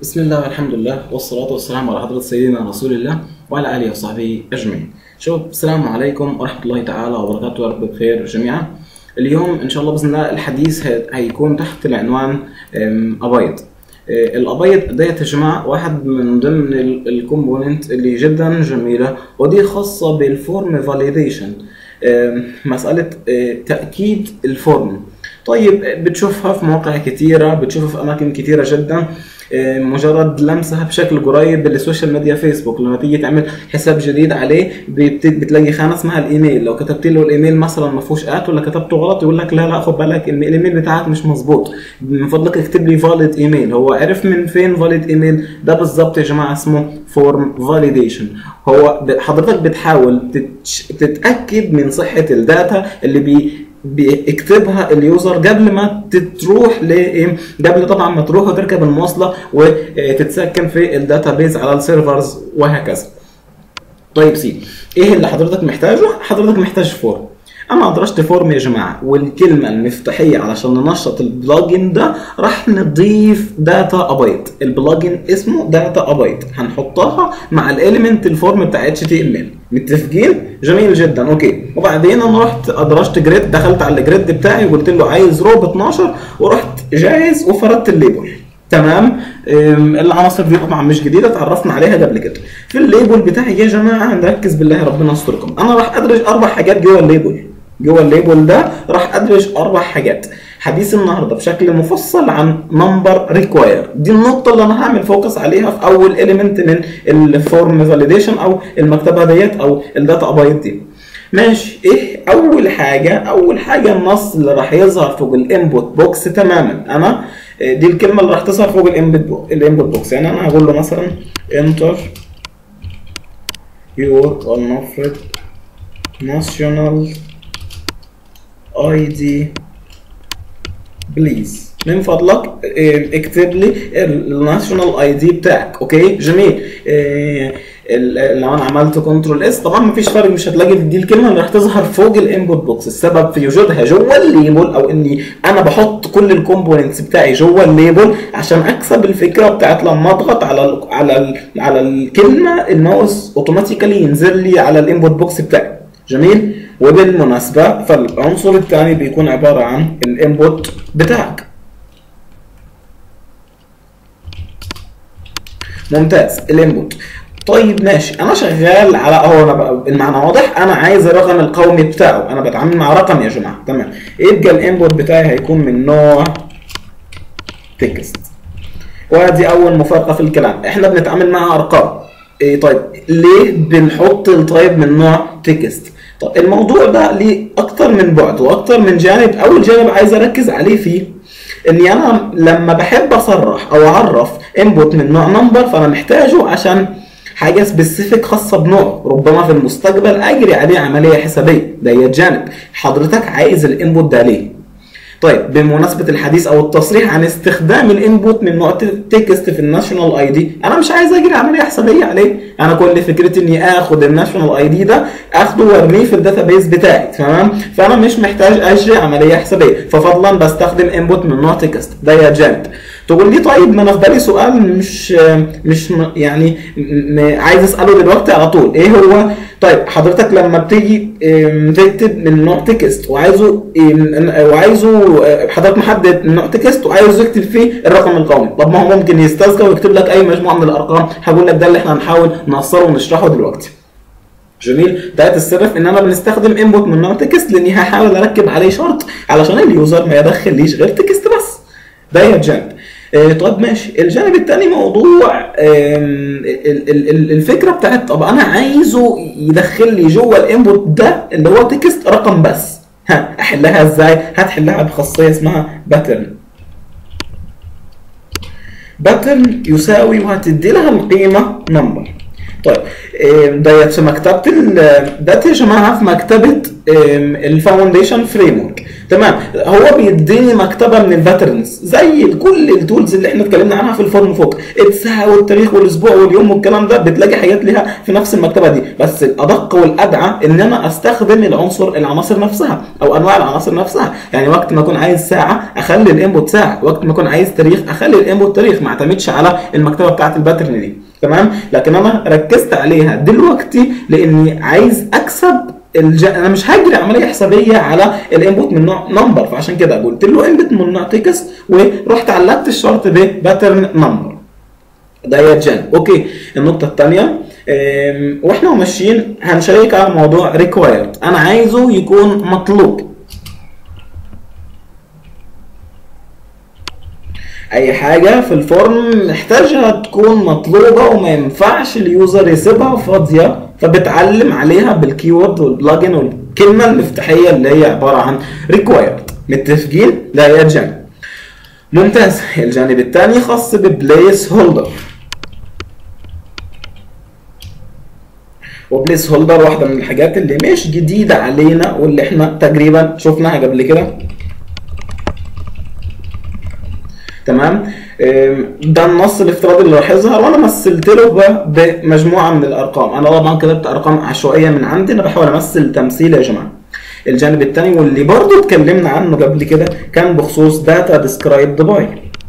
بسم الله والحمد لله والصلاة والسلام على حضرة سيدنا رسول الله وعلى آله وصحبه أجمعين. شباب السلام عليكم ورحمة الله تعالى وبركاته يا رب بخير جميعا. اليوم إن شاء الله بإذن الله الحديث هي- هيكون تحت العنوان أم، أبيض. أه، الأبيض ديت يا جماعة واحد من ضمن الكومبوننت اللي جدا جميلة ودي خاصة بالفورم فاليديشن مسألة أه، تأكيد الفورم طيب بتشوفها في مواقع كتيرة بتشوفها في أماكن كتيرة جدا آه، مجرد لمسها بشكل قريب بالسوشيال ميديا فيسبوك لما تيجي تعمل حساب جديد عليه بت- بتلاقي خانه اسمها الايميل لو كتبت له الايميل مثلا ما فيهوش ات ولا كتبته غلط يقول لك لا لا خد بالك الم- الايميل بتاعك مش مظبوط من فضلك اكتب لي فاليد ايميل هو عرف من فين فاليد ايميل ده بالظبط يا جماعه اسمه فورم فاليديشن هو ب- حضرتك بتحاول تتش- تتاكد من صحه الداتا اللي بي بيكتبها اليوزر قبل ما تروح ل قبل طبعا ما تروح وتركب المواصله وتتسكن في الداتابيز على السيرفرز وهكذا. طيب سي ايه اللي حضرتك محتاجه؟ حضرتك محتاج فورم. انا ادرجت فورم يا جماعه والكلمه المفتاحيه علشان ننشط البلجن ده راح نضيف داتا ابايت البلجن اسمه داتا ابايت هنحطها مع الاليمنت الفورم بتاع اتش تي ام ال متفقين جميل جدا اوكي وبعدين انا رحت ادرجت جريد دخلت على الجريد بتاعي وقلت له عايز رو ب 12 ورحت جاهز وفردت الليبل تمام أم، العناصر دي طبعا مش جديده اتعرفنا عليها قبل كده في الليبل بتاعي يا جماعه نركز بالله ربنا يستركم انا راح ادرج اربع حاجات جوه الليبل جوه الليبل ده راح ادرج اربع حاجات حديث النهارده بشكل مفصل عن نمبر ريكواير دي النقطه اللي انا هعمل فوكس عليها في اول اليمنت من الفورم فاليديشن او المكتبه ديت او الداتا ابايت دي ماشي ايه اول حاجه اول حاجه النص اللي راح يظهر فوق الانبوت بوكس تماما انا آه، دي الكلمه اللي راح تظهر فوق الانبوت الانبوت بوكس يعني انا هقول له مثلا انتر يور ولنفرض national ID بليز من فضلك آه، اكتب لي الناشونال اي دي بتاعك اوكي جميل آه، ال- لو انا عملت كنترول اس طبعا مفيش فرق مش هتلاقي دي الكلمه اللي راح تظهر فوق الانبوت بوكس السبب في وجودها جوه الليبل او اني انا بحط كل الكومبوننتس بتاعي جوه الليبل عشان اكسب الفكره بتاعت لما اضغط على ال على ال على الكلمه الماوس اوتوماتيكالي ينزل لي على الانبوت بوكس بتاعي جميل وبالمناسبه فالعنصر الثاني بيكون عباره عن الانبوت بتاعك ممتاز الانبوت طيب ماشي انا شغال على اهو انا بقى المعنى واضح انا عايز الرقم القومي بتاعه انا بتعامل مع رقم يا جماعه تمام يبقى الانبوت بتاعي هيكون من نوع تكست وادي اول مفارقه في الكلام احنا بنتعامل مع ارقام إيه طيب ليه بنحط التايب من نوع تكست طب الموضوع ده ليه اكتر من بعد واكتر من جانب اول جانب عايز اركز عليه فيه اني انا لما بحب اصرح او اعرف انبوت من نوع نمبر فانا محتاجه عشان حاجه سبيسيفيك خاصه بنوع ربما في المستقبل اجري عليه عمليه حسابيه ده جانب حضرتك عايز الانبوت ده ليه طيب بمناسبه الحديث او التصريح عن استخدام الانبوت من نوع تكست في الناشونال اي دي انا مش عايز اجري عمليه حسابيه عليه انا كل فكرتي اني اخد الناشونال اي دي ده اخده وارميه في الداتابيز بتاعي تمام فانا مش محتاج اجري عمليه حسابيه ففضلا بستخدم انبوت من نوع تكست ده يا جانب تقول لي طيب ما انا في بالي سؤال مش مش م- يعني م- م- عايز اساله دلوقتي على طول ايه هو طيب حضرتك لما بتيجي ام، تكتب من نوع تكست وعايزه ام، وعايزه اه، حضرتك محدد نوع تكست وعايز يكتب فيه الرقم القومي طب ما هو ممكن يستذكر ويكتب لك اي مجموعه من الارقام هقول لك ده اللي احنا هنحاول نقصره ونشرحه دلوقتي جميل ده السر في ان انا بنستخدم انبوت من نوع تكست لاني هحاول اركب عليه شرط علشان اليوزر ما يدخليش غير تكست بس ده هي الجانب آه، طب ماشي الجانب الثاني موضوع آم، ال- ال- ال- الفكره بتاعت طب انا عايزه يدخل لي جوه الانبوت ده اللي هو تكست رقم بس ها احلها ازاي هتحلها بخاصيه اسمها باترن باترن يساوي وهتدي لها القيمه نمبر طيب آم، ديت في مكتبه ال- ديت يا جماعه في مكتبه الفاونديشن فريم ورك تمام هو بيديني مكتبه من الباترنز زي كل التولز اللي احنا اتكلمنا عنها في الفورم فوق الساعه والتاريخ والاسبوع واليوم والكلام ده بتلاقي حاجات ليها في نفس المكتبه دي بس الادق والادعى ان انا استخدم العنصر العناصر نفسها او انواع العناصر نفسها يعني وقت ما اكون عايز ساعه اخلي الانبوت ساعه وقت ما اكون عايز تاريخ اخلي الانبوت تاريخ ما اعتمدش على المكتبه بتاعت الباترن دي تمام لكن انا ركزت عليها دلوقتي لاني عايز اكسب الج... انا مش هجري عمليه حسابيه على الانبوت من نوع نمبر فعشان كده قلت له انبوت من نوع تكست ورحت علقت الشرط بباترن نمبر ده جن اوكي النقطه الثانيه واحنا ماشيين هنشيك على موضوع ريكوايرد انا عايزه يكون مطلوب اي حاجه في الفورم محتاجها تكون مطلوبه وما ينفعش اليوزر يسيبها فاضيه فبتعلم عليها بالكيورد والبلجن والكلمه المفتاحيه اللي هي عباره عن ريكوايرد متفقين ده يا جانب ممتاز الجانب الثاني خاص ببليس هولدر وبليس هولدر واحده من الحاجات اللي مش جديده علينا واللي احنا تقريبا شفناها قبل كده تمام ده النص الافتراضي اللي راح يظهر وانا مثلت له بمجموعه من الارقام انا طبعا كتبت ارقام عشوائيه من عندي انا بحاول امثل تمثيل يا جماعه الجانب الثاني واللي برضه اتكلمنا عنه قبل كده كان بخصوص داتا ديسكرايبد باي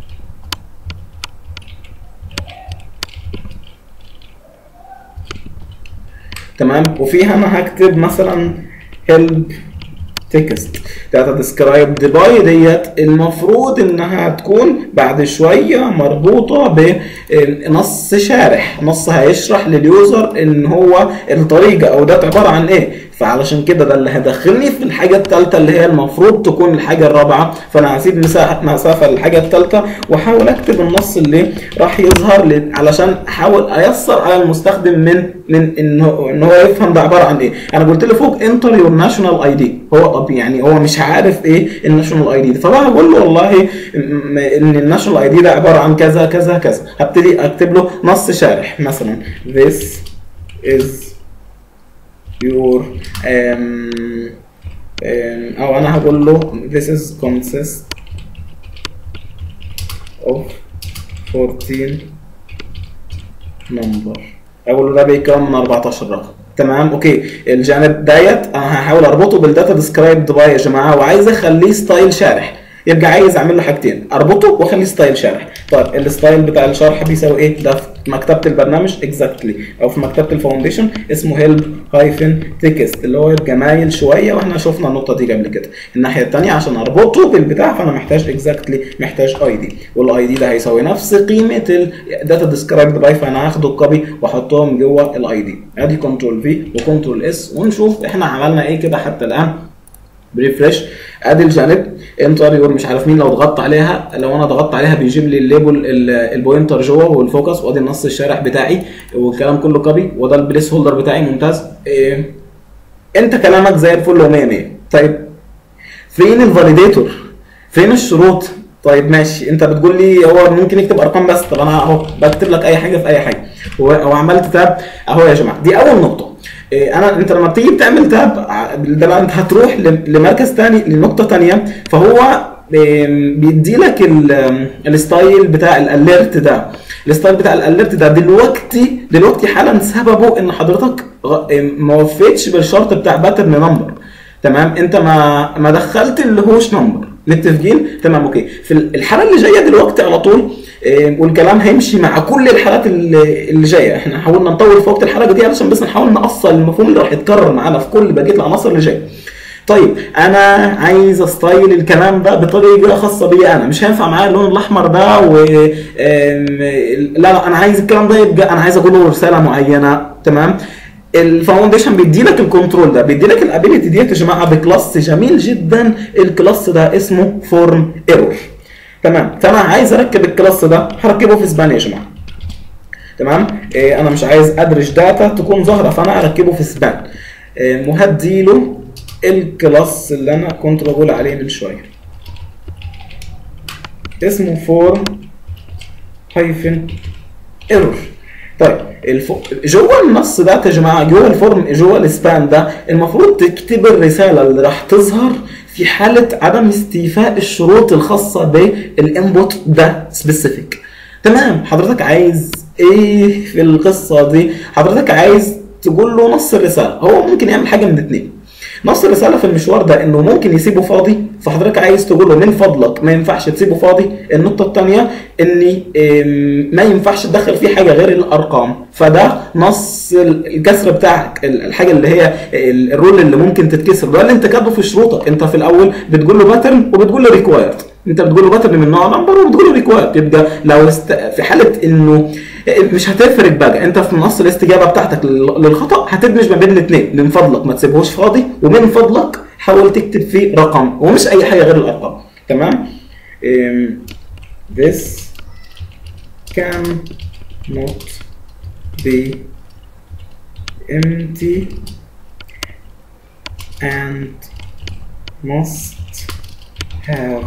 تمام وفيها انا هكتب مثلا help تكست داتا ديسكرايبد باي ديت المفروض انها تكون بعد شويه مربوطه بنص شارح نص هيشرح لليوزر ان هو الطريقه او ده عباره عن ايه فعلشان كده ده اللي هيدخلني في الحاجه الثالثه اللي هي المفروض تكون الحاجه الرابعه فانا هسيب مساحه مسافه للحاجه الثالثه واحاول اكتب النص اللي راح يظهر علشان احاول ايسر على المستخدم من من ان هو ان هو يفهم ده عباره عن ايه انا قلت له فوق انتر يور ناشونال اي دي هو طب يعني هو مش عارف ايه الناشونال اي دي فبقى بقول له والله ان الناشونال اي دي ده عباره عن كذا كذا كذا هبتدي اكتب له نص شارح مثلا this is your um, um, او انا هقول له this is consist of 14 number اقول له ده بيتكون من 14 رقم تمام اوكي الجانب ديت انا هحاول اربطه بالداتا ديسكرايبد باي يا جماعه وعايز اخليه ستايل شارح يبقى عايز اعمل له حاجتين اربطه واخليه ستايل شارح طيب الستايل بتاع الشرح بيساوي ايه ده في مكتبه البرنامج اكزاكتلي exactly. او في مكتبه الفاونديشن اسمه هيلب هايفن تكست اللي هو جمايل شويه واحنا شفنا النقطه دي قبل كده الناحيه الثانيه عشان اربطه بالبتاع فانا محتاج اكزاكتلي exactly محتاج اي دي والاي دي ده هيساوي نفس قيمه الداتا ديسكرايبد باي فانا هاخده كوبي واحطهم جوه الاي دي ادي كنترول في وكنترول اس ونشوف احنا عملنا ايه كده حتى الان بريفرش ادي الجانب انتر يور مش عارف مين لو ضغطت عليها لو انا ضغطت عليها بيجيب لي الليبل البوينتر جوه والفوكس وادي النص الشارح بتاعي والكلام كله كوبي وده البليس هولدر بتاعي ممتاز إيه انت كلامك زي الفل و 100 100 طيب فين الفاليديتور فين الشروط طيب ماشي انت بتقول لي هو ممكن يكتب ارقام بس طب انا اهو بكتب لك اي حاجه في اي حاجه وعملت تاب اهو يا جماعه دي اول نقطه انا انت لما بتيجي بتعمل تاب ده بقى انت هتروح لمركز تاني لنقطه تانيه فهو بيدي لك الستايل بتاع الاليرت ده الستايل بتاع الاليرت ده دلوقتي دلوقتي حالا سببه ان حضرتك ما وفيتش بالشرط بتاع باترن نمبر تمام انت ما ما دخلت الهوش نمبر متفقين تمام اوكي في الحاله اللي جايه دلوقتي على طول والكلام هيمشي مع كل الحالات اللي جايه احنا حاولنا نطول في وقت الحلقه دي علشان بس نحاول نأصل المفهوم اللي راح يتكرر معانا في كل بقيه العناصر اللي جايه طيب انا عايز استايل الكلام ده بطريقه خاصه بي انا مش هينفع معايا اللون الاحمر ده و لا لا انا عايز الكلام ده يبقى انا عايز اقول له رساله معينه تمام الفاونديشن بيدي لك الكنترول ده بيدي لك الابيلتي ديت يا جماعه بكلاس جميل جدا الكلاس ده اسمه فورم ايرور تمام فانا عايز اركب الكلاس ده هركبه في سبان يا جماعه تمام إيه انا مش عايز ادرج داتا تكون ظاهره فانا اركبه في سبان إيه وهدي له الكلاس اللي انا كنت بقول عليه من شويه اسمه فورم هايفن ايرور طيب الف... جوه النص ده يا جماعه جوه الفورم جوه السبان ده المفروض تكتب الرساله اللي راح تظهر في حاله عدم استيفاء الشروط الخاصه بالانبوت ده سبيسيفيك تمام حضرتك عايز ايه في القصه دي حضرتك عايز تقول له نص الرساله هو ممكن يعمل حاجه من اتنين نص الرساله في المشوار ده انه ممكن يسيبه فاضي فحضرتك عايز تقول له من فضلك ما ينفعش تسيبه فاضي النقطه الثانيه اني ام، ما ينفعش تدخل فيه حاجه غير الارقام فده نص الكسر بتاعك ال- الحاجه اللي هي ال- الرول اللي ممكن تتكسر ده اللي انت كاتبه في شروطك انت في الاول بتقول له باترن وبتقول له ريكوايرد انت بتقول له باترن من نوع نمبر وبتقول له ريكوايرد يبقى لو است... في حاله انه مش هتفرق بقى انت في نص الاستجابه بتاعتك لل- للخطا هتدمج ما بين الاثنين من فضلك ما تسيبهوش فاضي ومن فضلك حاول تكتب فيه رقم ومش اي حاجه غير الارقام تمام ام، this can not be empty and must have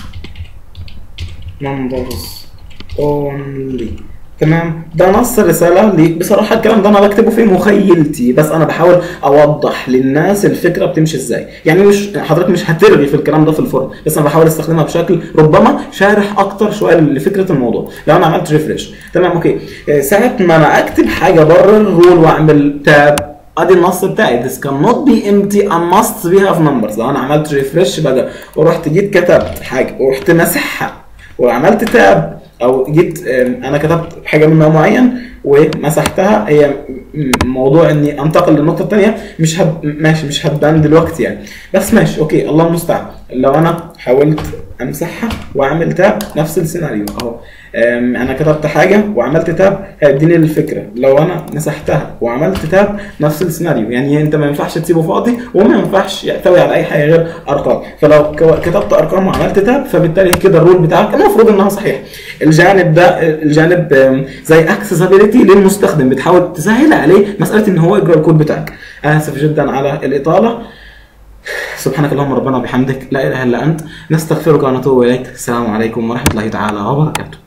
numbers only تمام ده نص الرساله ليك بصراحه الكلام ده انا بكتبه في مخيلتي بس انا بحاول اوضح للناس الفكره بتمشي ازاي يعني مش حضرتك مش هترغي في الكلام ده في الفورم بس انا بحاول استخدمها بشكل ربما شارح اكتر شويه لفكره الموضوع لو انا عملت ريفريش تمام اوكي آه، ساعه ما انا اكتب حاجه بره الرول واعمل تاب ادي النص بتاعي this cannot be empty and must be have numbers لو انا عملت ريفرش بقى ورحت جيت كتبت حاجه ورحت مسحها وعملت تاب او جيت آم، انا كتبت حاجه من نوع معين ومسحتها هي م- موضوع اني انتقل للنقطه الثانيه مش هب... ماشي مش هتبان دلوقتي يعني بس ماشي اوكي الله المستعان لو انا حاولت امسحها واعمل تاب نفس السيناريو اهو أم، انا كتبت حاجه وعملت تاب هيديني الفكره لو انا مسحتها وعملت تاب نفس السيناريو يعني انت ما ينفعش تسيبه فاضي وما ينفعش يحتوي على اي حاجه غير ارقام فلو كو- كتبت ارقام وعملت تاب فبالتالي كده الرول بتاعك المفروض انها صحيح الجانب ده الجانب أم، زي اكسسبيليتي للمستخدم بتحاول تسهل عليه مساله ان هو يقرا الكود بتاعك اسف جدا على الاطاله سبحانك اللهم ربنا وبحمدك لا اله الا انت نستغفرك ونتوب اليك السلام عليكم ورحمه الله تعالى وبركاته